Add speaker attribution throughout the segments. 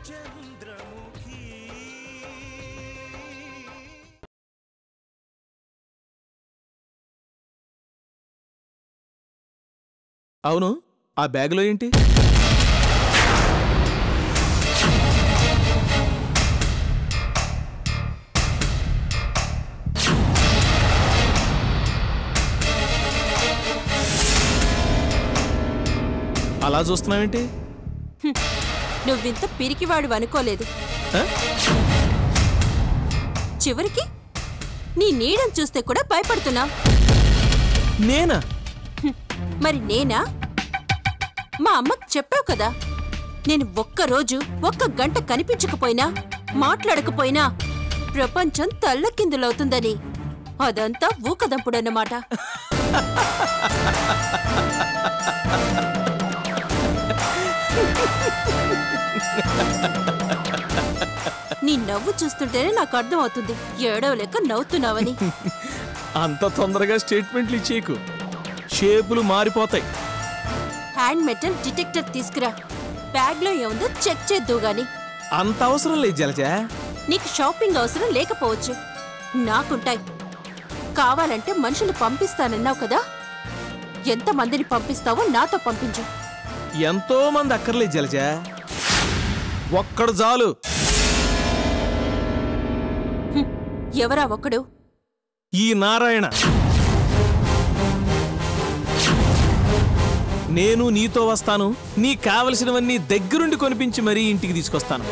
Speaker 1: చంద్రముఖి
Speaker 2: అవును ఆ బ్యాగులో ఏంటి అలా చూస్తున్నావేంటి
Speaker 3: నువ్వింత పిరికివాడు అనుకోలేదు
Speaker 2: ఆ?
Speaker 3: చివరికి నీ నీడని చూస్తే కూడా భయపడుతున్నా
Speaker 2: నేనా
Speaker 3: మరి నేనా మా అమ్మకు చెప్పావు కదా నేను ఒక్కరోజు ఒక్క గంట కనిపించకపోయినా మాట్లాడకపోయినా ప్రపంచం తల్లకిందులవుతుందని అదంతా ఊకదంపుడన్నమాట నీ నవ్వు చూస్తుంటేనే నాకు అర్థం అవుతుంది ఏడవ లెక్క నవ్వుతున్నావని
Speaker 2: అంత తొందరగా స్టేట్మెంట్లు ఇచ్చేయకు షేపులు మారిపోతాయి
Speaker 3: హ్యాండ్ మెటల్ డిటెక్టర్ తీసుకురా బ్యాగ్లో ఏముందో చెక్ చేద్దు గాని
Speaker 2: అంత అవసరం లేదు జలజ
Speaker 3: నీకు షాపింగ్ అవసరం లేకపోవచ్చు నాకుంటాయి కావాలంటే మనుషులు పంపిస్తానన్నావు కదా ఎంతమందిని పంపిస్తావో నాతో పంపించు
Speaker 2: ఎంతో మంది అక్కర్లేదు జలజ ఒక్కడు చాలు
Speaker 3: ఎవరా ఒకడు
Speaker 2: ఈ నారాయణ నేను నీతో వస్తాను నీ కావలసినవన్నీ దగ్గరుండి కొనిపించి మరీ ఇంటికి తీసుకొస్తాను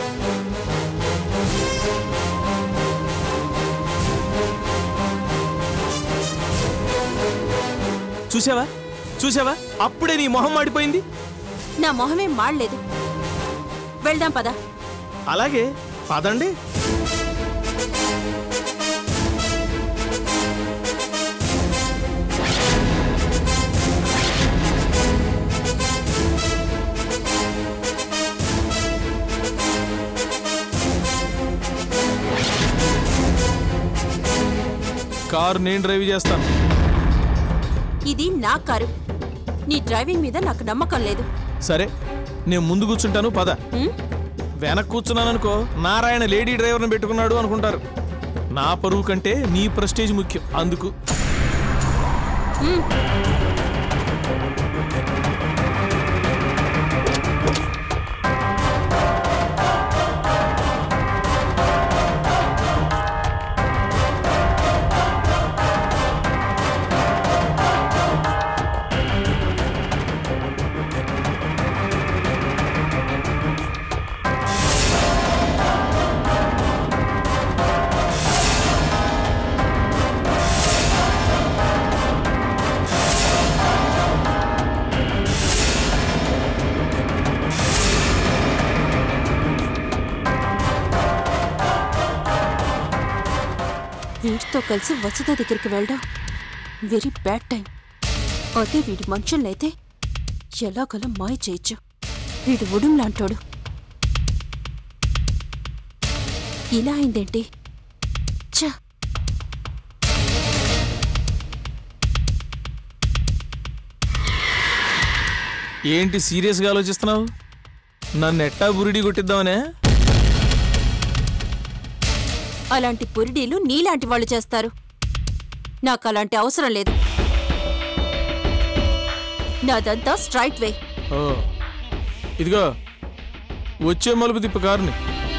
Speaker 2: చూసావా చూసావా అప్పుడే నీ మొహం మాడిపోయింది
Speaker 3: నా మొహమేం మాడలేదు వెళ్దాం పద
Speaker 2: అలాగే పదండి కారు నేను డ్రైవ్ చేస్తాను
Speaker 3: ఇది నా కారు నీ డ్రైవింగ్ మీద నాకు నమ్మకం లేదు
Speaker 2: సరే నేను ముందు కూర్చుంటాను పద
Speaker 3: ఉమ్,
Speaker 2: వెనక్ కూర్చున్నాననుకో నారాయణ లేడీ డ్రైవర్ని పెట్టుకున్నాడు అనుకుంటారు నా పరువు కంటే నీ ప్రెస్టేజ్ ముఖ్యం అందుకు
Speaker 3: వీడితో కలిసి వసుధ దగ్గరికి వెళ్ళడం వెరీ బ్యాడ్ టైం అదే వీడి మనుషులనైతే ఎలాగోలా మాయ చేయొచ్చు వీడు ఉడుం లాంటోడు ఇలా అయిందేంటి ఛ
Speaker 2: ఏంటి సీరియస్గా ఆలోచిస్తున్నావు నన్ను ఎట్టా బురిడి కొట్టిద్దామనే
Speaker 3: అలాంటి పురిడీలు నీలాంటి వాళ్ళు చేస్తారు నాకు అలాంటి అవసరం లేదు నాదంతా స్ట్రైట్ వే
Speaker 2: ఓ ఇదిగో వచ్చే మలుపు తిప్పు కారుని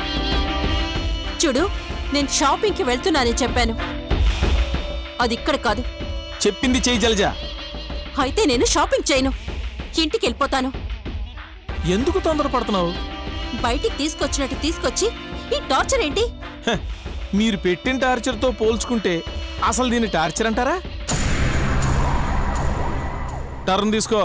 Speaker 3: చూడు నేను షాపింగ్కి వెళ్తున్నానని చెప్పాను అది ఇక్కడ కాదు
Speaker 2: చెప్పింది చేయి జలజా
Speaker 3: అయితే నేను షాపింగ్ చేయను ఇంటికి వెళ్ళిపోతాను
Speaker 2: ఎందుకు తొందరపడుతున్నావు
Speaker 3: బయటికి తీసుకొచ్చినట్టు తీసుకొచ్చి ఈ టార్చర్ ఏంటి
Speaker 2: హ, మీరు పెట్టిన టార్చర్తో పోల్చుకుంటే అసలు దీన్ని టార్చర్ అంటారా టర్న్ తీసుకో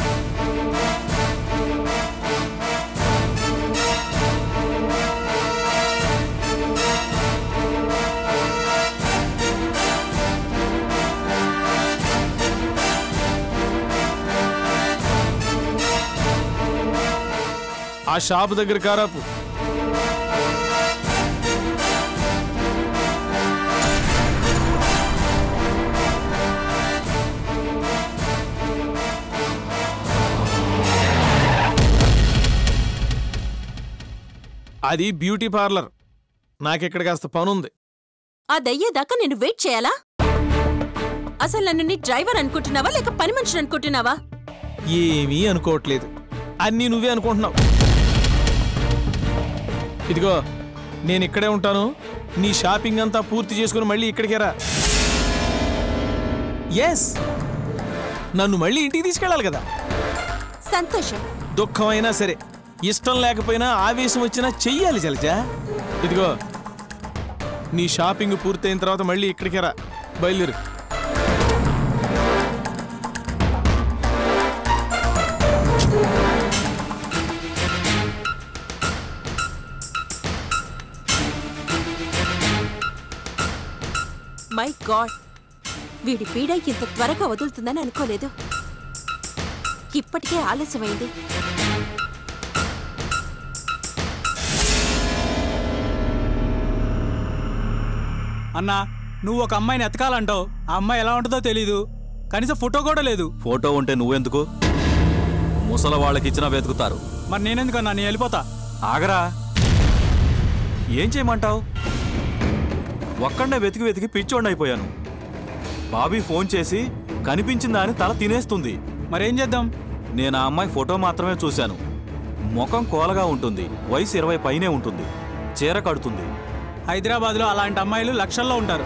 Speaker 2: ఆ షాప్ దగ్గర కారాపు అది బ్యూటీ పార్లర్ నాకిక్కడ కాస్త పనుంది
Speaker 3: అదయ్యేదాకా నేను వెయిట్ చేయాలా అసలు నన్ను నీ డ్రైవర్ అనుకుంటున్నావా లేక పని మనిషిని అనుకుంటున్నావా
Speaker 2: ఏమీ అనుకోవట్లేదు అన్నీ నువ్వే అనుకుంటున్నావు ఇదిగో నేను ఇక్కడే ఉంటాను నీ షాపింగ్ అంతా పూర్తి చేసుకుని మళ్ళీ ఇక్కడికే రా ఎస్ నన్ను మళ్ళీ ఇంటికి తీసుకెళ్ళాలి కదా
Speaker 3: సంతోషం
Speaker 2: దుఃఖమైనా సరే ఇష్టం లేకపోయినా ఆవేశం వచ్చినా చెయ్యాలి జలజా ఇదిగో నీ షాపింగ్ పూర్తయిన తర్వాత మళ్ళీ ఇక్కడికే రా బయలుదేరు
Speaker 3: మై గాడ్ వీడి పీడ ఇంత త్వరగా వదులుతుందని అనుకోలేదు ఇప్పటికే ఆలస్యమైంది
Speaker 1: అన్నా నువ్వు ఒక అమ్మాయిని ఎతకాలంటావు ఆ అమ్మాయి ఎలా ఉంటుందో తెలీదు కనీసం ఫోటో కూడా లేదు
Speaker 4: ఫోటో ఉంటే నువ్వెందుకు ముసల వాళ్ళకి ఇచ్చినా వెతుకుతారు
Speaker 1: మరి నేనెందుకన్నా నేను వెళ్ళిపోతా
Speaker 4: ఆగరా ఏం చేయమంటావు ఒక్కడే వెతికి వెతికి పిచ్చోండి అయిపోయాను బాబీ ఫోన్ చేసి కనిపించిందా అని తల తినేస్తుంది
Speaker 1: మరేం చేద్దాం
Speaker 4: నేను ఆ అమ్మాయి ఫోటో మాత్రమే చూశాను ముఖం కోలగా ఉంటుంది వయసు ఇరవై పైనే ఉంటుంది చీర కడుతుంది
Speaker 1: హైదరాబాద్లో అలాంటి అమ్మాయిలు లక్షల్లో ఉంటారు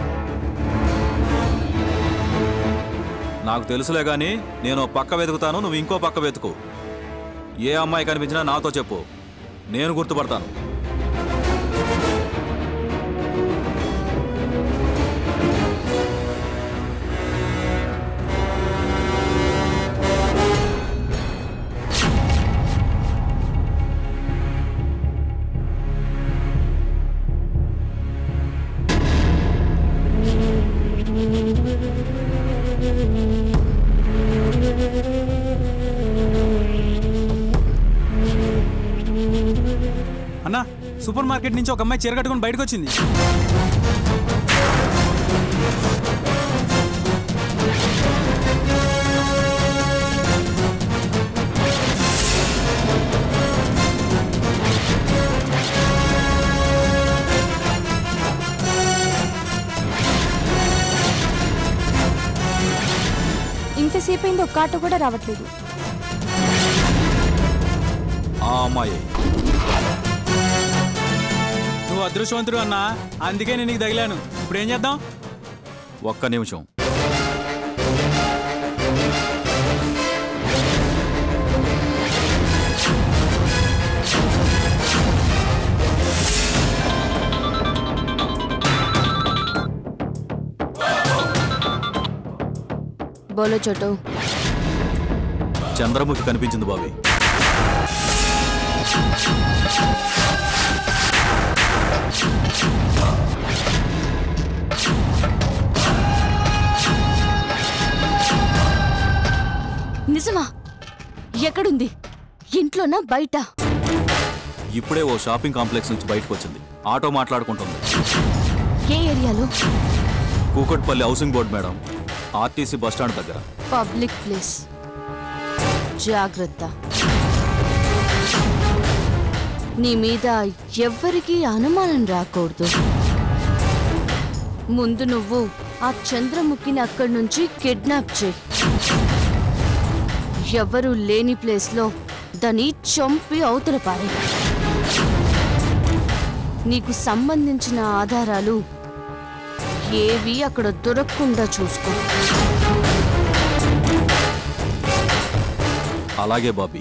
Speaker 4: నాకు తెలుసులే గాని నేను ఓ పక్క వెతుకుతాను నువ్వు ఇంకో పక్క వెతుకు ఏ అమ్మాయి కనిపించినా నాతో చెప్పు నేను గుర్తుపడతాను
Speaker 1: అన్నా సూపర్ మార్కెట్ నుంచి ఒక అమ్మాయి చీర కట్టుకొని బయటకు వచ్చింది
Speaker 5: ఇంతసేపు అయింది ఒక్క ఆటో కూడా రావట్లేదు
Speaker 4: ఆ అమ్మాయి
Speaker 1: నువ్వు అదృష్టవంతుడు అన్నా అందుకే నేను నీకు తగిలాను ఇప్పుడు ఏం చేద్దాం
Speaker 4: ఒక్క నిమిషం
Speaker 5: బోలో చోటు
Speaker 4: చంద్రముఖి కనిపించింది బాబీ
Speaker 5: నిజమా ఎక్కడుంది ఇంట్లోనా బయట
Speaker 4: ఇప్పుడే ఓ షాపింగ్ కాంప్లెక్స్ నుంచి బయటకు వచ్చింది ఆటో మాట్లాడుకుంటుంది
Speaker 5: ఏ ఏరియాలో
Speaker 4: Kukatpally housing board madam RTC bus stand దగ్గర
Speaker 5: పబ్లిక్ ప్లేస్ జాగ్రత్త నీ మీద ఎవ్వరికీ అనుమానం రాకూడదు ముందు నువ్వు ఆ చంద్రముఖిని అక్కడి నుంచి కిడ్నాప్ చేయి ఎవరు లేని ప్లేస్లో దాన్ని చంపి అవతల పారే నీకు సంబంధించిన ఆధారాలు ఏవి అక్కడ దొరకకుండా చూసుకో
Speaker 4: అలాగే బాబీ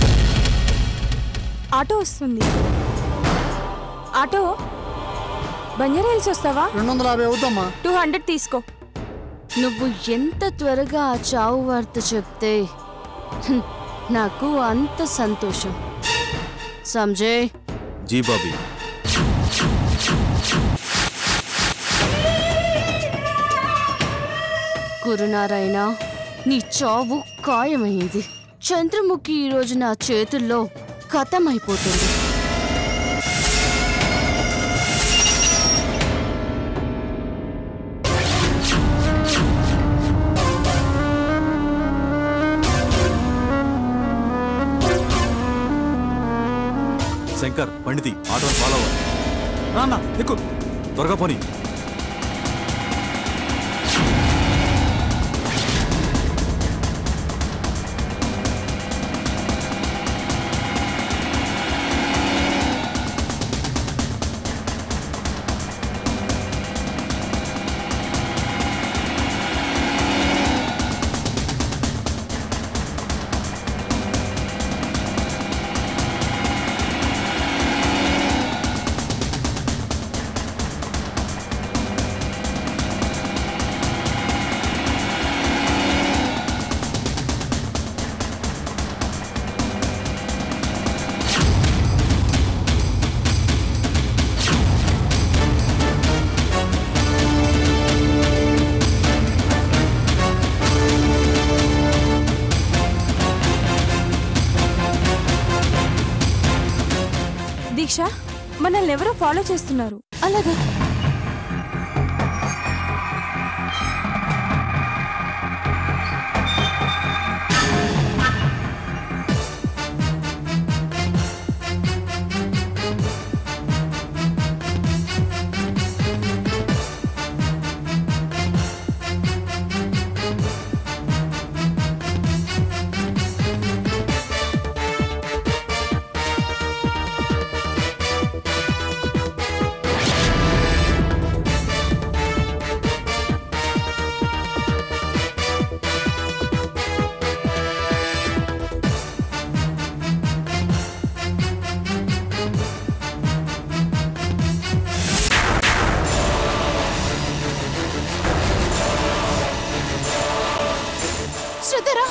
Speaker 5: ఆటో వస్తుంది ఆటో బంజారా హిల్స్ వస్తావా
Speaker 6: రెండు వందల యాభై అవుతామ్మా
Speaker 5: టూ హండ్రెడ్ తీసుకో నువ్వు ఎంత త్వరగా ఆ చావు వార్త చెప్తే హ్మ్, నాకు అంత సంతోషం సంజయ్
Speaker 4: జీ బాబీ
Speaker 5: గురునారాయణ నీ చావు ఖాయమైంది చంద్రముఖి ఈరోజు నా చేతుల్లో కథమైపోతుంది
Speaker 4: శంకర్ పండితి ఆటోని ఫాలో అవ్వాలి
Speaker 1: రాన్న ఎక్కు
Speaker 4: త్వరగా పోనీ
Speaker 6: దీక్ష మనల్ని ఎవరో ఫాలో చేస్తున్నారు
Speaker 3: అలాగా శ్రద్ధరా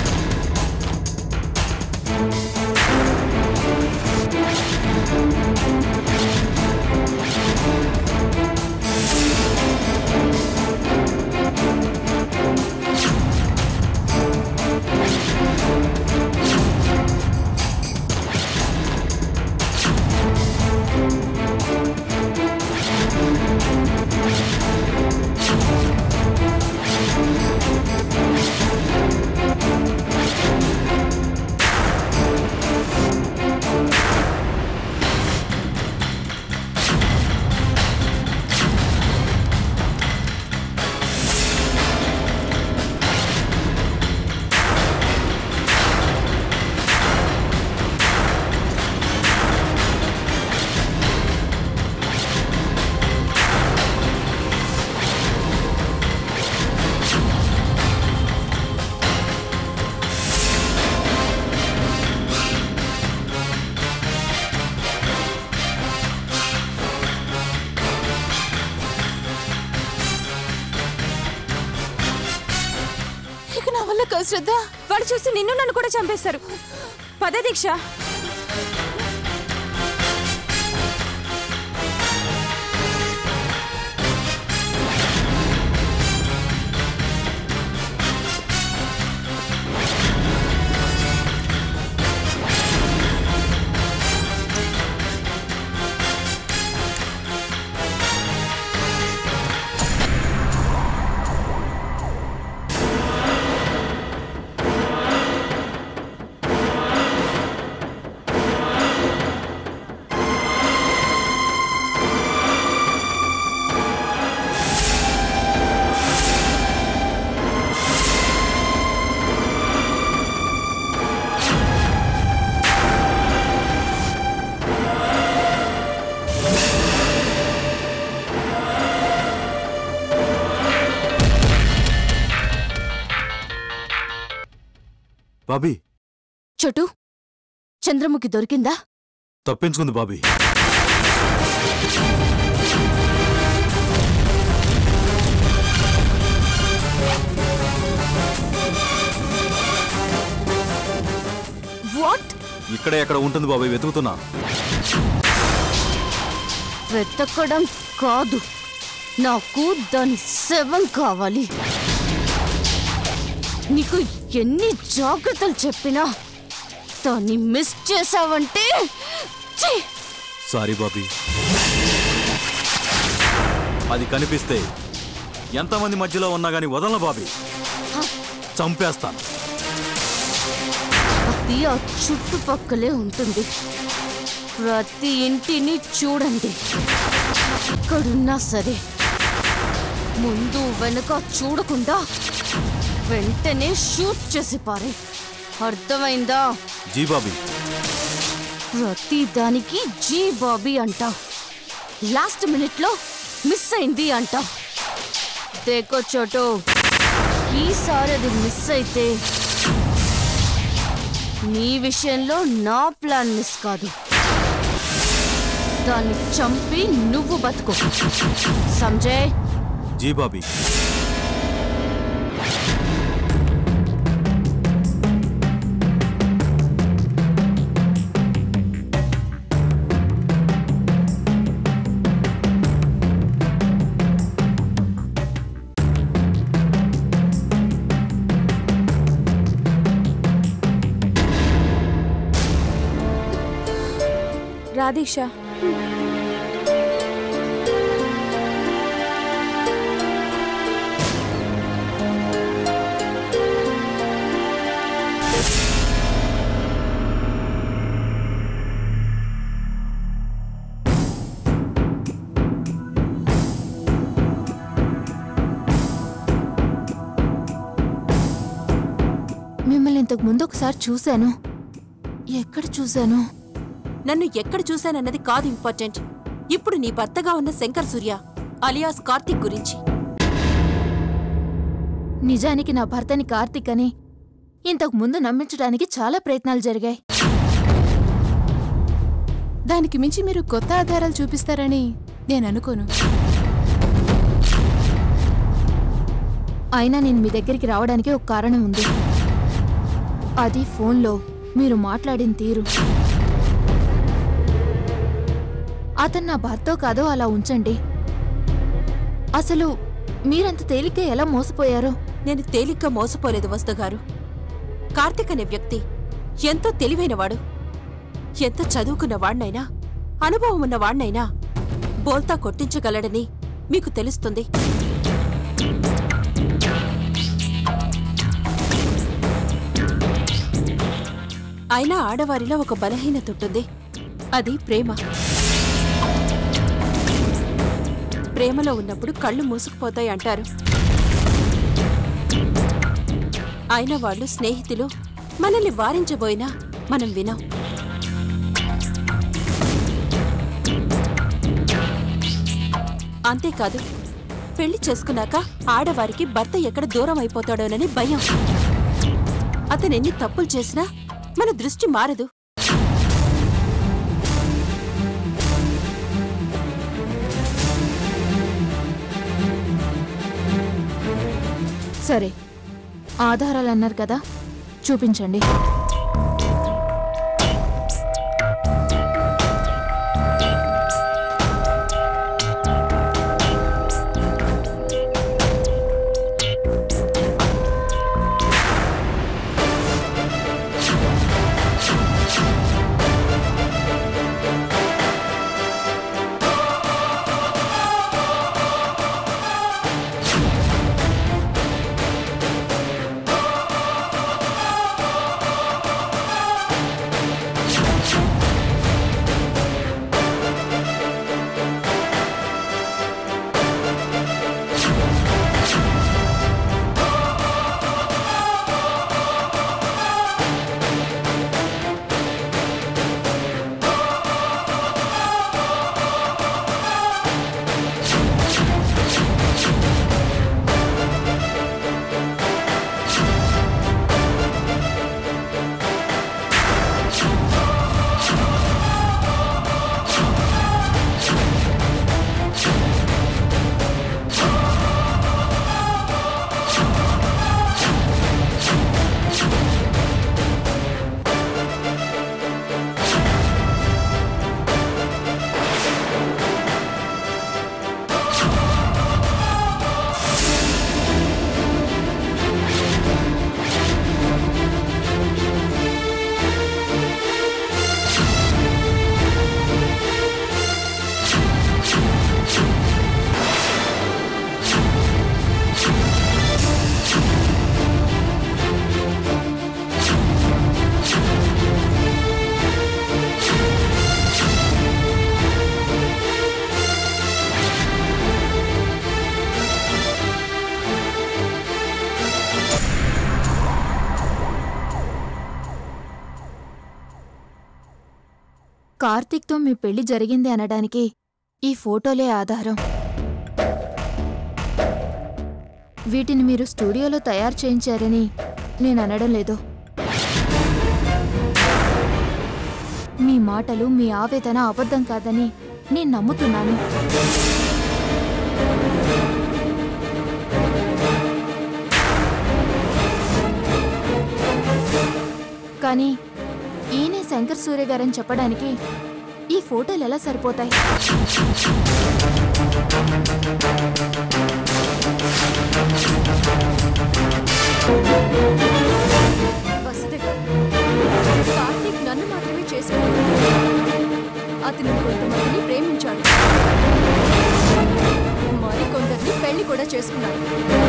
Speaker 3: ఇక నా వల్ల కాదు శ్రద్ధ
Speaker 6: వాడు చూసి నిన్ను నన్ను కూడా చంపేశారు పద దీక్ష
Speaker 4: బాబీ
Speaker 3: చోటు చంద్రముఖి దొరికిందా
Speaker 4: తప్పించుకుంది బాబీ
Speaker 3: వాట్
Speaker 4: ఇక్కడే ఎక్కడ ఉంటుంది బాబీ వెతుకుతున్నా
Speaker 3: వెతకడం కాదు నాకు దాని శవం కావాలి నీకు ఎన్ని జాగ్రత్తలు చెప్పినా దాన్ని మిస్ చేసావంటే ఛీ!
Speaker 4: సారీ బాబీ అది కనిపిస్తే ఎంతమంది మధ్యలో ఉన్నా గానీ వదలను బాబీ చంపేస్తాను
Speaker 3: అది ఆ చుట్టుపక్కలే ఉంటుంది
Speaker 5: ప్రతి ఇంటిని చూడండి ఎక్కడున్నా సరే ముందు వెనుక చూడకుండా వెంటనే షూట్ చేసి పారే అర్థమైందా
Speaker 4: జీ బాబీ
Speaker 5: ప్రతి దానికి జీ బాబీ అంట లాస్ట్ మినిట్ లో మిస్ అయింది అంట దేకో చోటు ఈసారి అది మిస్ అయితే నీ విషయంలో నా ప్లాన్ మిస్ కాదు దాన్ని చంపి నువ్వు బతుకు సంజయ్
Speaker 4: జీ బాబీ
Speaker 6: రాధేష
Speaker 3: మిమ్మల్ని ఇంతకు ముందు ఒకసారి చూశాను ఎక్కడ చూశాను
Speaker 7: నన్ను ఎక్కడ చూశానన్నది కాదు ఇంపార్టెంట్ ఇప్పుడు నీ భర్తగా ఉన్న శంకర్ సూర్య అలియాస్ కార్తిక్ గురించి
Speaker 3: నిజానికి నా భర్తని కార్తిక్ అని ఇంతకు ముందు నమ్మించడానికి చాలా ప్రయత్నాలు జరిగాయి
Speaker 6: దానికి మించి మీరు కొత్త ఆధారాలు చూపిస్తారని నేను అనుకోను
Speaker 3: అయినా నేను మీ దగ్గరికి రావడానికి ఒక కారణం ఉంది అది ఫోన్లో మీరు మాట్లాడిన తీరు అతను నా భర్తో కాదో అలా ఉంచండి అసలు మీరంత తేలిగ్గా ఎలా మోసపోయారో
Speaker 7: నేను తేలిగ్గా మోసపోలేదు వస్తు గారు కార్తిక్ అనే వ్యక్తి ఎంతో తెలివైనవాడు ఎంత చదువుకున్న వాణ్ణైనా అనుభవం ఉన్న వాణ్ణైనా బోల్తా కొట్టించగలడని మీకు తెలుస్తుంది అయినా ఆడవారిలో ఒక బలహీనత ఉంటుంది అది ప్రేమ ప్రేమలో ఉన్నప్పుడు కళ్ళు మూసుకుపోతాయి అంటారు అయిన వాళ్ళు స్నేహితులు మనల్ని వారించబోయినా మనం వినాం అంతేకాదు పెళ్లి చేసుకున్నాక ఆడవారికి భర్త ఎక్కడ దూరం అయిపోతాడోనని భయం అతను ఎన్ని తప్పులు చేసినా మన దృష్టి మారదు
Speaker 3: సరే ఆధారాలు అన్నారు కదా చూపించండి
Speaker 8: కార్తీక్తో మీ పెళ్లి జరిగింది అనడానికి ఈ ఫోటోలే ఆధారం వీటిని మీరు స్టూడియోలో తయారు చేయించారని నేను అనడం లేదు మీ మాటలు మీ ఆవేదన అబద్ధం కాదని నేను నమ్ముతున్నాను కానీ ఈయనే శంకర్ సూర్య గారని చెప్పడానికి ఈ ఫోటోలు ఎలా సరిపోతాయి
Speaker 6: వసుదే కార్తీక్ నన్ను మాత్రమే చేసుకున్నాడు అతను కొంతమందిని ప్రేమించాడు మరికొందరిని పెళ్లి కూడా చేసుకున్నాడు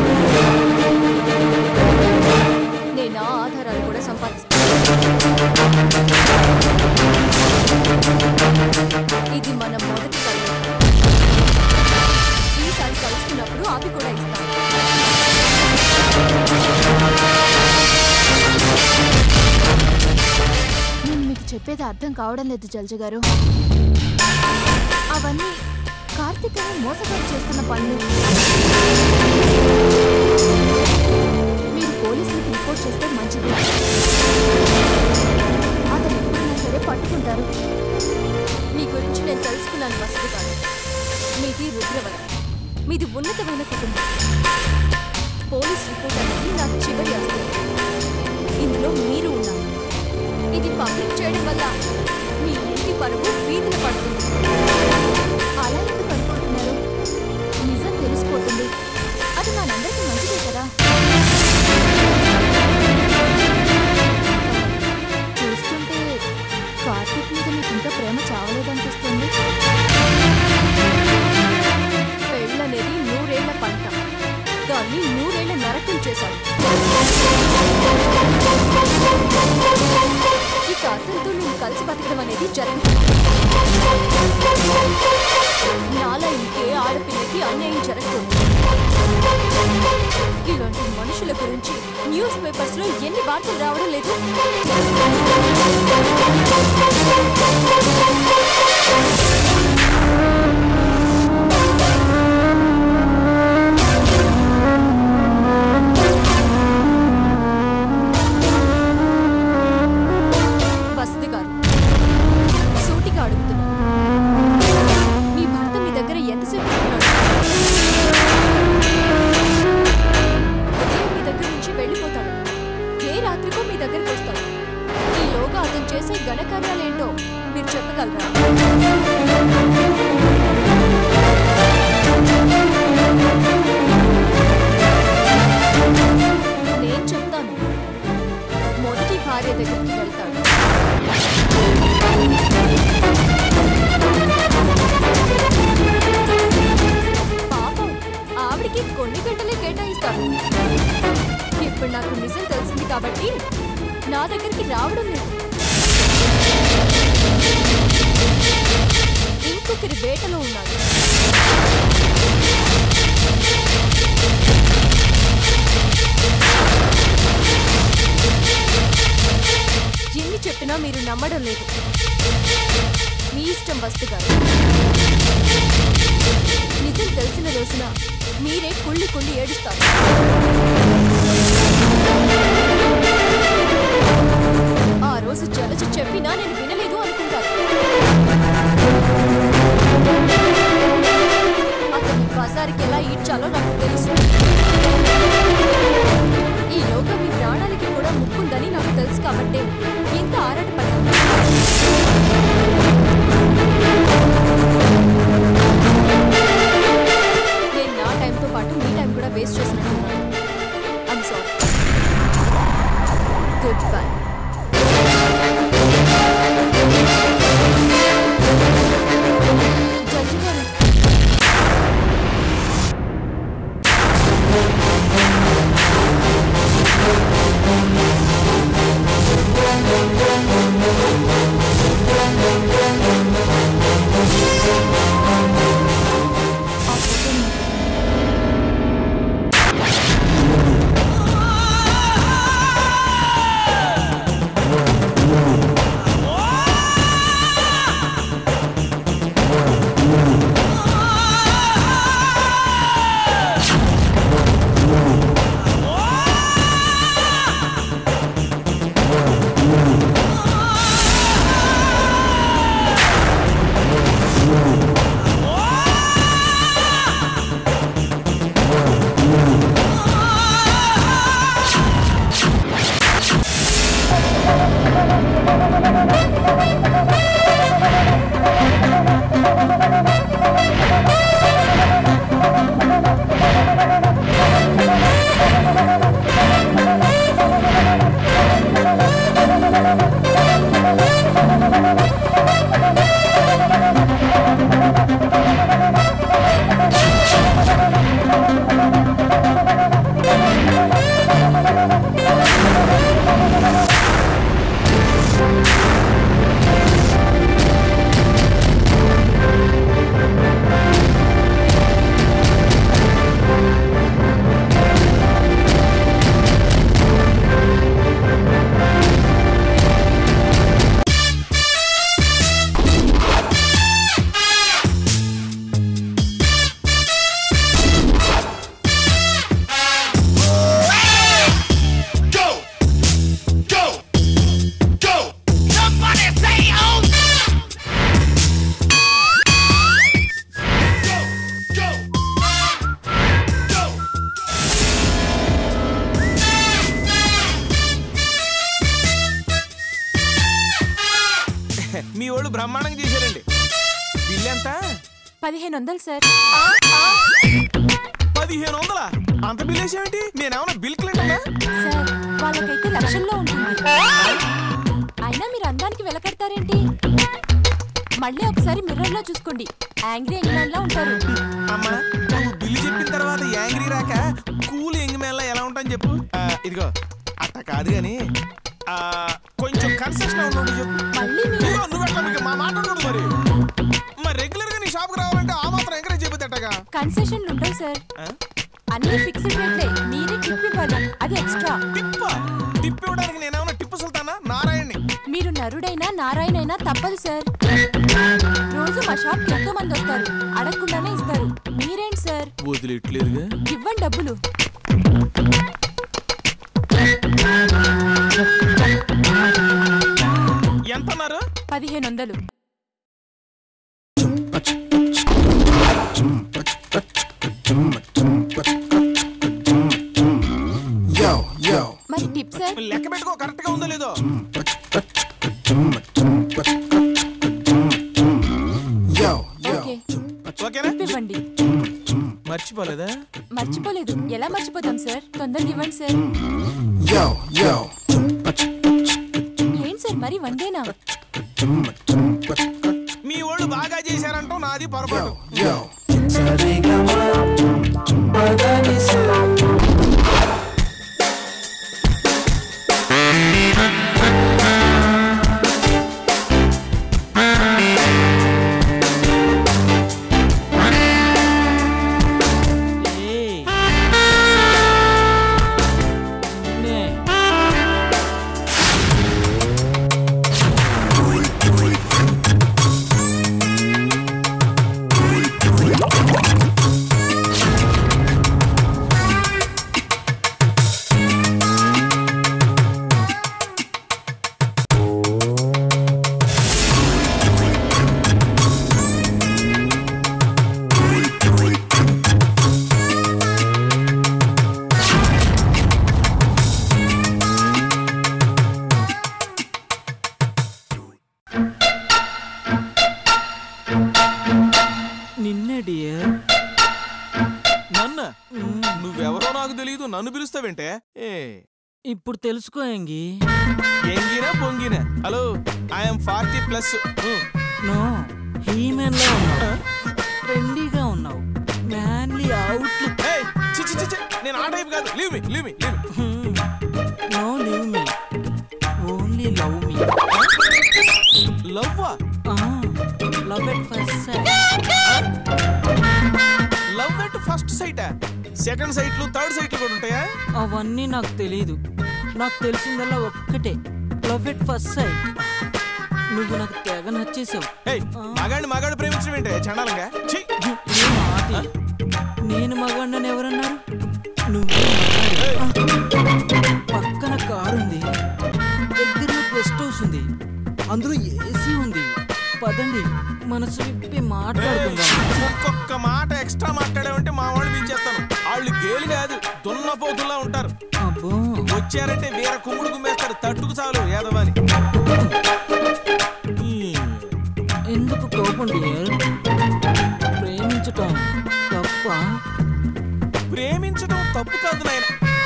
Speaker 6: నేను ఆ ఆధారాలు కూడా సంపాదిస్తాను ఇది మన మొదటి కలయిక ఈసారి కలుసుకున్నప్పుడు అవి కూడా ఇస్తాను
Speaker 8: నేను మీకు చెప్పేది అర్థం కావడం లేదు జల్జ గారు అవన్నీ కార్తీక్ అని మోసగాడు చేస్తున్న పనులు మీరు పోలీసులకు రిపోర్ట్ చేస్తే మంచిది అతను ఎప్పుడైనా సరే పట్టుకుంటారు
Speaker 6: మీ గురించి నేను తెలుసుకున్నాను వసతి కాదు మీది రుద్రవరం మీది ఉన్నతమైన కుటుంబం పోలీస్ రిపోర్ట్ అనేది నా చివరి ఆస్తి ఇందులో మీరు ఉన్నారు ఇది పబ్లిక్ చేయడం వల్ల మీ ఇంటి పరువు వీధిన పడుతుంది
Speaker 8: అలా ఎందుకు అనుకుంటున్నారు నిజం తెలిసిపోతుంది అది మనందరికీ మంచిదే కదా చూస్తుంటే కార్తీక్ మీద మీకు ఇంకా ప్రేమ చావలేదనిపిస్తుంది
Speaker 6: పెళ్ళనేది నూరేళ్ల పంట దాన్ని నూరేళ్ల నరకం చేశాడు ఇక అతనితో నేను కలిసి బతకడం అనేది జరుగుతుంది నాలా ఇంకే ఆడపిల్లకి అన్యాయం జరగకూడదు ఇలాంటి మనుషుల గురించి న్యూస్ పేపర్స్ లో ఎన్ని వార్తలు రావడం లేదు వసతి గారు సూటిగా అడుగుతున్నా మీ భర్త మీ దగ్గర ఎంతసేపు ఉంటున్నాడు ఉదయం మీ దగ్గర నుంచి వెళ్ళిపోతాడు ఏ రాత్రికో మీ దగ్గరికి వస్తాడు ఈలోగా అతను చేసే ఘనకార్యాలేంటో మీరు చెప్పగలరా నేను చెప్తాను మొదటి భార్య దగ్గరికి వెళ్తాడు పాపం ఆవిడికి కొన్ని గంటలే కేటాయిస్తాడు ఇప్పుడు నాకు నిజం తెలిసింది కాబట్టి నా దగ్గరికి రావడం లేదు ఇంకొకరి వేటలో ఉన్నాడు ఎన్ని చెప్పినా మీరు నమ్మడం లేదు మీ ఇష్టం వస్తు గారు నిజం తెలిసిన రోజున మీరే కుళ్ళి కుళ్ళి ఏడుస్తారు ఆ రోజు జలజ చెప్పినా నేను వినలేదు అనుకుంటాను అతన్ని బజార్కి ఎలా ఈడ్చాలో నాకు తెలుసు ఈ లోకం మీ ప్రాణాలకి కూడా ముక్కుందని నాకు తెలుసు కాబట్టి ఇంత ఆరాటపడ్డాను నేను నా టైంతో పాటు మీ టైం కూడా వేస్ట్ చేసినట్టున్నాను I'm sorry good bye judge గారు
Speaker 8: ఆ
Speaker 2: మీ వాళ్ళు బ్రహ్మాండంగా చేశారండి బిల్ ఎంత
Speaker 8: పదిహేను వందలు సార్
Speaker 2: పదిహేను వందల అంత బిల్ వేసావేంటి నేనేమన్నా బిల్ క్లింటనా
Speaker 8: సార్ వాళ్ళకైతే లక్షల్లో ఉంటుంది అయినా మీరు అందానికి వెలకడతారేంటి మళ్ళీ ఒకసారి మిర్రర్లో చూసుకోండి యాంగ్రీ ఎంగ్లాండ్లా ఉంటారు
Speaker 2: అమ్మా నువ్వు బిల్లు చెప్పిన తర్వాత యాంగ్రీ రాక కూల్ ఎంగి మేళ ఎలా ఉంటాని చెప్పు ఆ, ఇదిగో అట్ట కాదు గాని ఆ, కొంచెం కన్సెషన్ ఉండు చెప్పు
Speaker 8: మళ్ళీ మీరు
Speaker 2: ఇదిగో నువ్వు ఎట్లా మీకు మా మాట ఉండదు మరి మరి రెగ్యులర్ గా నీ షాప్ కి రావాలంటే ఆ మాత్రం ఎంకరేజ్ చెప్పేదట్టగా
Speaker 8: కన్సెషన్లు ఉండవు సార్ అన్ని ఫిక్స్డ్ రేట్లే మీరే టిప్ ఇవ్వాలి అది ఎక్స్ట్రా
Speaker 2: టిప్ప టిప్ ఇవ్వడానికి నేనేమన్నా టిప్పు సుల్తానా నారాయణ్ని
Speaker 8: మీరు నరుడైనా నారాయణైనా తప్పదు సార్ రోజు మా షాప్ ఎంతో మంది వస్తారు అడగకుండానే ఇస్తారు మీరేంటి సార్
Speaker 2: వదిలేట్లేదుగా
Speaker 8: ఇవ్వండి డబ్బులు
Speaker 2: ఎంత అన్నారు
Speaker 8: పదిహేను వందలు మరి టిప్ సార్
Speaker 2: లెక్క పెట్టుకో కరెక్ట్ గా ఉందో లేదో
Speaker 8: ఓకే
Speaker 2: ఓకేనా
Speaker 8: టిప్ ఇవ్వండి
Speaker 2: మర్చిపోలేదా
Speaker 8: మర్చిపోలేదు ఎలా మర్చిపోతాం సార్ తొందరగా ఇవ్వండి సార్ ఏంటి సార్ మరి వందేనా
Speaker 2: మీ వాళ్ళు బాగా చేశారంటూ నాది పొరపాటు
Speaker 9: నిన్నే డియర్
Speaker 2: నన్న నువ్వెవరో నాకు తెలియదు నన్ను పిలుస్తావేంటే ఏ
Speaker 9: ఇప్పుడు తెలుసుకో ఎంగి
Speaker 2: ఎంగినా పొంగినా hello I'm forty plus
Speaker 9: no he man లా ఉన్నావు ట్రెండీగా ఉన్నావు మ్యాన్లీ అవుట్లుక్
Speaker 2: చిచి చిచి నేను ఆ టైప్ కాదు leave me leave me leave me
Speaker 9: no live me only love me
Speaker 2: లవ్వా
Speaker 9: love at first sight
Speaker 2: love at first sight second సైట్లు థర్డ్ సైట్లు కూడా ఉంటాయా
Speaker 9: అవన్నీ నాకు తెలియదు నాకు తెలిసిందల్లా ఒక్కటే లవ్ ఎట్ ఫస్ట్ సైట్ నువ్వు నాకు తెగ నచ్చేసావు
Speaker 2: ఏయ్ మగాడిని మగాడు ప్రేమించడం ఏంటే చండాలంగా ఛీ!
Speaker 9: ఏ మాట ఇది? నేను మగాడిని ఎవరన్నారు నువ్వు మగాడివి. పక్కన కారు ఉంది దగ్గరలో గెస్ట్ హౌస్ ఉంది అందులో ఏసీ ఉంది పదండి మనసు విప్పి మాట్లాడుకుందాం
Speaker 2: ఒక్కొక్క మాట ఎక్స్ట్రా మాట్లాడామంటే మా వాళ్ళు పిలిచేస్తాను వాళ్ళు గేలు కాదు దున్నపోతుల్లా ఉంటారు
Speaker 9: అబ్బో
Speaker 2: వచ్చారంటే వీర కుమ్ముడు కుమ్మేస్తారు తట్టుకు చాలు యాదవాని
Speaker 9: ఎందుకు కోపం డియర్ ప్రేమించటం తప్ప
Speaker 2: ప్రేమించడం తప్పు కాదు నాయన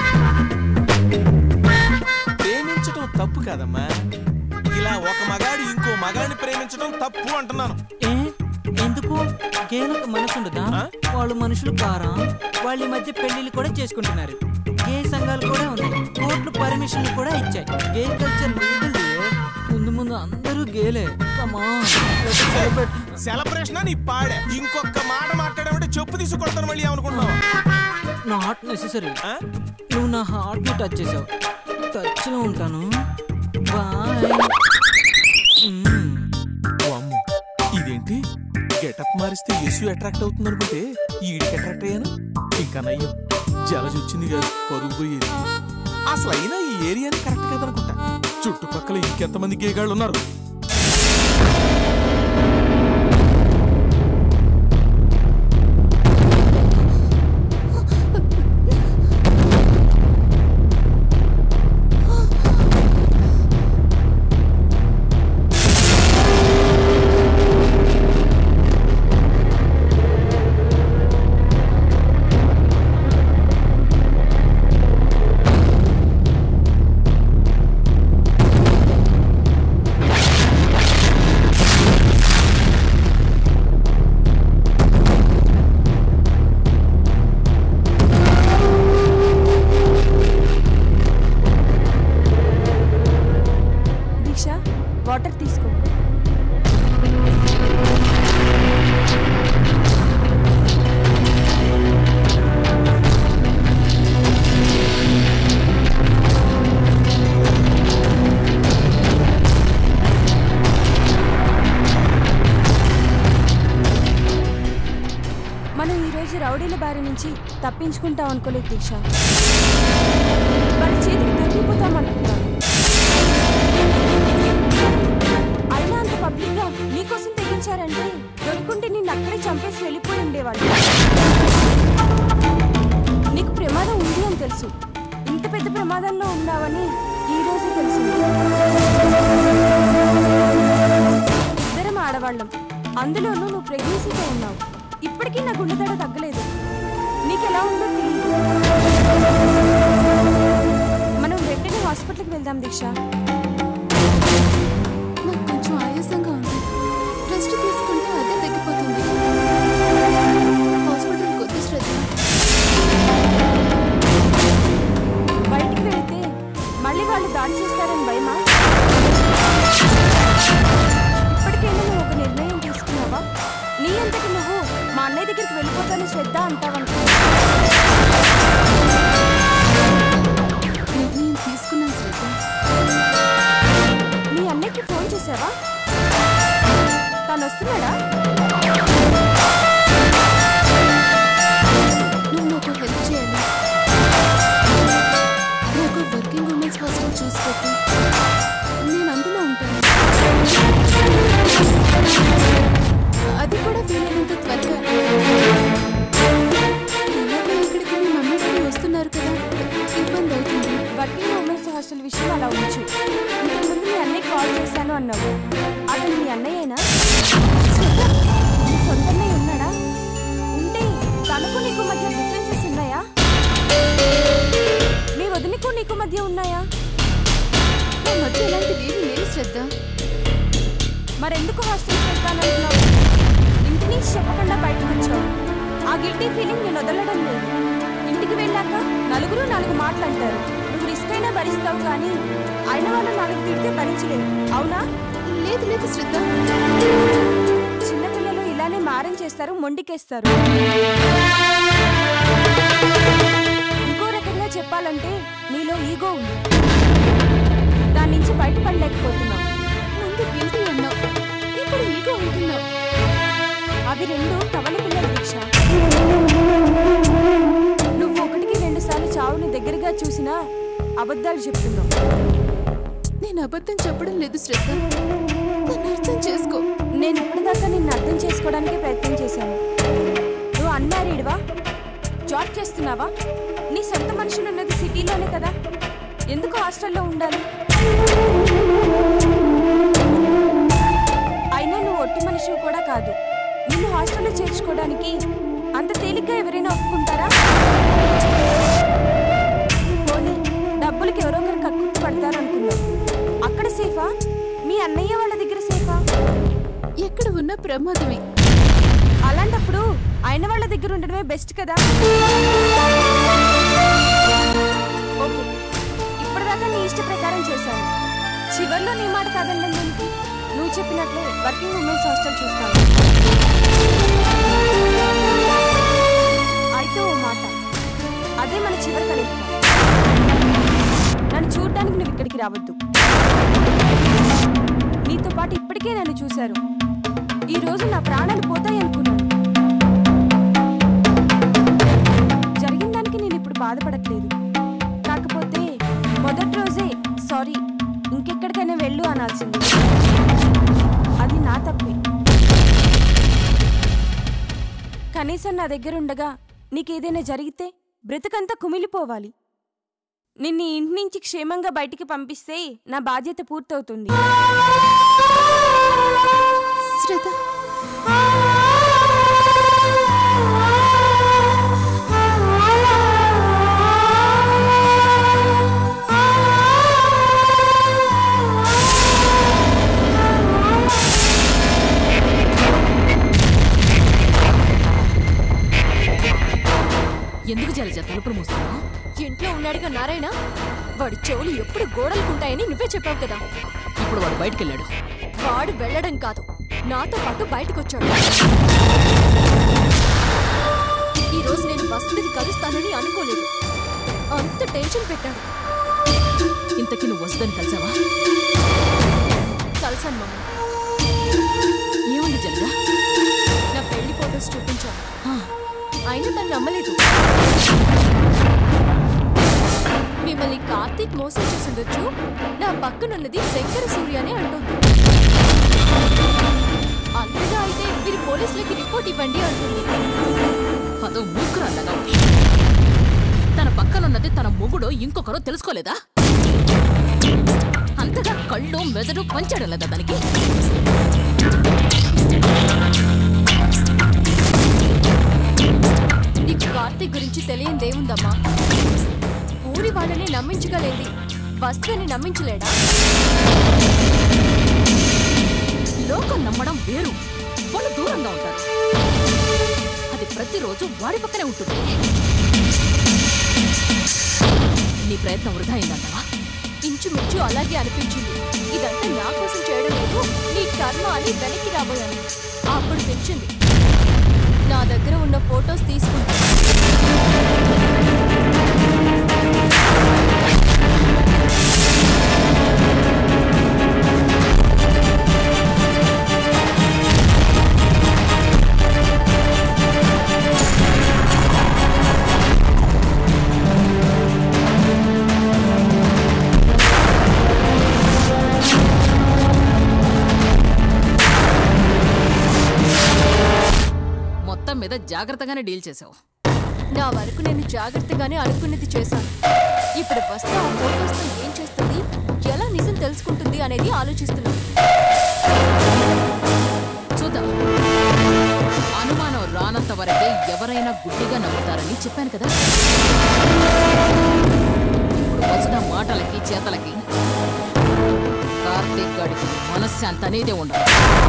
Speaker 2: ప్రేమించడం తప్పు కాదమ్మా ఇలా ఒక మగాడు ఇంకో మగాడిని ప్రేమించడం తప్పు అంటున్నాను
Speaker 9: ఏ ఎందుకు గేలకు మనసు ఉండదా వాళ్ళు మనుషులు కారా వాళ్ళ ఈ మధ్య పెళ్లిళ్ళు కూడా చేసుకుంటున్నారు గే సంఘాలు కూడా ఉన్నాయి కోర్టులు పర్మిషన్లు కూడా ఇచ్చాయి గే కల్చర్ లీగల్ ముందు ముందు అందరూ గేలే కమా
Speaker 2: సెలబ్రేషన్ నీ పాడే ఇంకొక మాట మాట్లాడామంటే చెప్పు తీసి కొడతాను మళ్ళీ అనుకుంటున్నావు
Speaker 9: నాట్ నెసెసరీ నువ్వు నా హార్ట్ ని టచ్ చేసావు టచ్ లో ఉంటాను బాయ్
Speaker 2: వామ్మో, ఇదేంటి గెటప్ మారిస్తే యశు అట్రాక్ట్ అవుతుంది అనుకుంటే ఈడికి అట్రాక్ట్ అయ్యాను ఇంకా నయ్యం జలజ వచ్చింది కాదు పరుగు పోయేది అసలు అయినా ఈ ఏరియాని కరెక్ట్ కాదనుకుంటా చుట్టుపక్కల ఇంకెంతమంది గేగాళ్ళు ఉన్నారు
Speaker 6: గారి నుంచి తప్పించుకుంటాం అనుకోలేదు దీక్ష వారి చేతికి దొరికిపోతాం అనుకున్నాను అయినా అంత పబ్లిక్ గా నీకోసం తెగించారంటే దొరుకుంటే నిన్ను అక్కడే చంపేసి వెళ్ళిపోయి ఉండేవాళ్ళు నీకు ప్రమాదం ఉంది అని తెలుసు ఇంత పెద్ద ప్రమాదంలో ఉన్నావని ఈ రోజే తెలిసింది ఇద్దరం ఆడవాళ్ళం అందులోనూ నువ్వు ప్రెగ్నెన్సీతో ఉన్నావు ఇప్పటికీ నా గుండె దడ తగ్గలేదు నీకెలా ఉందో తెలియదు మనం వెంటనే హాస్పిటల్కి వెళ్దాం దీక్ష
Speaker 5: నాకు కొంచెం ఆయాసంగా ఉంది రెస్ట్ తీసుకుంటే అదే తగ్గిపోతుంది హాస్పిటల్కి వద్దు శ్రద్ధ
Speaker 6: బయటికి వెళితే మళ్ళీ వాళ్ళు దాడి చేస్తారని భయమా ఇప్పటికైనా నువ్వు ఒక నిర్ణయం తీసుకున్నావా నీ అంతటి నువ్వు మా అన్నయ్య దగ్గరికి వెళ్ళిపోతాను శ్రద్ధ అంటావంటా
Speaker 5: నిర్ణయం తీసుకున్నాను శ్రద్ధ
Speaker 6: మీ అన్నయ్యకి ఫోన్ చేసావా తను వస్తున్నాడా
Speaker 5: నువ్వు నాకు హెల్ప్ చేయాలి నాకు వర్కింగ్ ఉమెన్స్ హాస్టల్ చూసి పెట్టు నేను అందులో ఉంటాను అది కూడా వీలైనంత త్వరగా ఎలాగో ఇక్కడికి మీ మమ్మీ డాడీ వస్తున్నారు కదా ఇబ్బంది అవుతుంది
Speaker 6: వర్కింగ్ ఉమెన్స్ హాస్టల్ విషయం అలా ఉంచు ఇంతకుముందు మీ అన్నయ్య కాల్ చేశాను అన్నావు అతను మీ అన్నయ్యేనా నీ సొంత అన్నయ్య ఉన్నాడా ఉంటే తనకు నీకు మధ్య డిఫరెన్సెస్ ఉన్నాయా మీ వదినకు నీకు మధ్య ఉన్నాయా
Speaker 5: మా మధ్య ఎలాంటివి ఏమీ లేవు శ్రద్ధ
Speaker 6: మరెందుకు హాస్టల్కి వెళ్తానంటున్నావు ఇంటి నుంచి చెప్పకుండా బయటకు వచ్చావు ఆ గిల్టీ ఫీలింగ్ నేను వదలడం లేదు ఇంటికి వెళ్ళాక నలుగురు నాలుగు మాటలు అంటారు నువ్వు రిస్క్ అయినా భరిస్తావు కానీ అయిన వాళ్ళు నాలుగు తిడితే భరించలేవు అవునా
Speaker 5: లేదు లేదు శ్రద్ధ
Speaker 6: చిన్నపిల్లలు ఇలానే మారం చేస్తారు మొండికేస్తారు ఇంకో రకంగా చెప్పాలంటే నీలో ఈగో ఉంది దాని నుంచి బయటపడలేకపోతున్నావు
Speaker 5: ముందు గిల్టీ అన్నావు ఇప్పుడు ఈగో ఉంటున్నావు
Speaker 6: అవి రెండు కవల పిల్లల దీక్ష నువ్వు ఒకటికి రెండు సార్లు చావుని దగ్గరగా చూసినా అబద్ధాలు చెప్తున్నావు
Speaker 5: నేను అబద్ధం చెప్పడం లేదు శ్రద్ధ నన్ను అర్థం చేసుకో
Speaker 6: నేను ఇప్పటిదాకా నిన్ను అర్థం చేసుకోవడానికే ప్రయత్నం చేశాను నువ్వు అన్మ్యారీడ్వా జాబ్ చేస్తున్నావా నీ సొంత మనుషులు ఉన్నది సిటీలోనే కదా ఎందుకు హాస్టల్లో ఉండాలి అయినా నువ్వు ఒట్టి మనిషివి కూడా కాదు నిన్ను హాస్టల్లో చేర్చుకోవడానికి అంత తేలిగ్గా ఎవరైనా ఒప్పుకుంటారా పోనీ డబ్బులకి ఎవరో ఒకరు కక్కుర్తి పడతారు అనుకున్నావు అక్కడ సేఫా మీ అన్నయ్య వాళ్ళ దగ్గర సేఫా
Speaker 5: ఎక్కడ ఉన్నా ప్రమాదమే
Speaker 6: అలాంటప్పుడు ఆయన వాళ్ళ దగ్గర ఉండడమే బెస్ట్ కదా ఓకే ఇప్పటిదాకా నీ ఇష్ట ప్రకారం చేశాను చివర్లో నీ మాట కాదండి దీనికి నువ్వు చెప్పినట్లే వర్కింగ్ ఉమెన్స్ హాస్టల్ చూస్తాను అయితే ఓ మాట అదే మన చివరి కలయిక నన్ను చూడడానికి నువ్వు ఇక్కడికి రావద్దు నీతో పాటు ఇప్పటికే నన్ను చూశారు ఈ రోజు నా ప్రాణాలు పోతాయి అనుకున్నాను జరిగిన దానికి నేను ఇప్పుడు బాధపడట్లేదు కాకపోతే మొదటి రోజే సారీ ఇంకెక్కడికైనా వెళ్ళు అనాల్సింది అది నా తప్పే కనీసం నా దగ్గర ఉండగా నీకేదైనా జరిగితే బ్రతుకంతా కుమిలిపోవాలి నిన్ను ఈ ఇంటి నుంచి క్షేమంగా బయటికి పంపిస్తే నా బాధ్యత పూర్తవుతుంది
Speaker 5: శ్రద్ధ
Speaker 8: ఎందుకు జలజ తలుపులు మూస్తున్నావు ఇంట్లో ఉన్నాడుగా నారాయణ వాడి చెవులు ఎప్పుడు గోడలుకుంటాయని నువ్వే చెప్పావు కదా
Speaker 10: ఇప్పుడు వాడు బయటికి వెళ్ళాడు
Speaker 8: వాడు వెళ్ళడం కాదు నాతో పాటు బయటకొచ్చాడు ఈ రోజు నేను వసంతిని కలుస్తానని అనుకోలేదు అంత టెన్షన్ పెట్టాడు
Speaker 10: ఇంతకీ నువ్వు వస్తుందని కలిసావా
Speaker 8: కలిసాను మమ్మీ
Speaker 10: ఏముంది జలజ
Speaker 8: నా పెళ్లి ఫోటోస్ చూపించాను అయినా తను నా
Speaker 6: నమ్మలేదు మిమ్మల్ని కార్తీక్ మోసం చేసుండొచ్చు నా పక్కనున్నది శంకర సూర్యనే అంటుంది అంతగా అయితే మీరు పోలీసులకి రిపోర్ట్ ఇవ్వండి అంటుంది
Speaker 10: అదో మూకురాళ్ళగా ఉంది తన పక్కనున్నది తన మొగుడో ఇంకొకరో తెలుసుకోలేదా అంతగా కళ్ళు మెదడు పంచాడలేదా దానికి
Speaker 6: నీకు కార్తీక్ గురించి తెలియందేముందమ్మా ఊరి వాళ్ళని నమ్మించగలేంది వస్తుని నమ్మించలేడా
Speaker 10: లోకం నమ్మడం వేరు వాళ్ళు దూరంగా ఉంటారు అది ప్రతిరోజు వాడి పక్కనే ఉంటుంది నీ ప్రయత్నం వృధా అయిందంటావా
Speaker 6: ఇంచుమించు అలాగే అనిపించింది ఇదంతా నా కోసం చేయడం లేదు నీ కర్మ అని వెనక్కి రాబోయాను అప్పుడు తెచ్చింది నా దగ్గర ఉన్న ఫొటోస్ తీసుకుంటా
Speaker 10: మొత్తం మీద జాగ్రత్తగానే డీల్ చేసావు
Speaker 6: నా వరకు నేను జాగ్రత్తగానే అనుకున్నది చేశాను ఇప్పుడు వస్తా ఆ ఫోటోస్తో ఏం చేస్తుంది ఎలా నిజం తెలుసుకుంటుంది అనేది ఆలోచిస్తున్నాను
Speaker 10: చూద్దాం అనుమానం రానంత వరకే ఎవరైనా గుడ్డిగా నమ్ముతారని చెప్పాను కదా ఇప్పుడు వసిన మాటలకి చేతలకి కార్తీక్ గాడికి మనశ్శాంతి అనేదే ఉండదు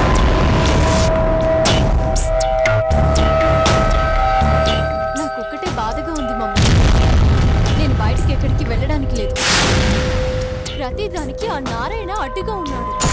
Speaker 6: నాకొక్కటే బాధగా ఉంది మమ్మీ నేను బయటికి ఎక్కడికి వెళ్ళడానికి లేదు ప్రతిదానికి ఆ నారాయణ అడ్డుగా ఉన్నాడు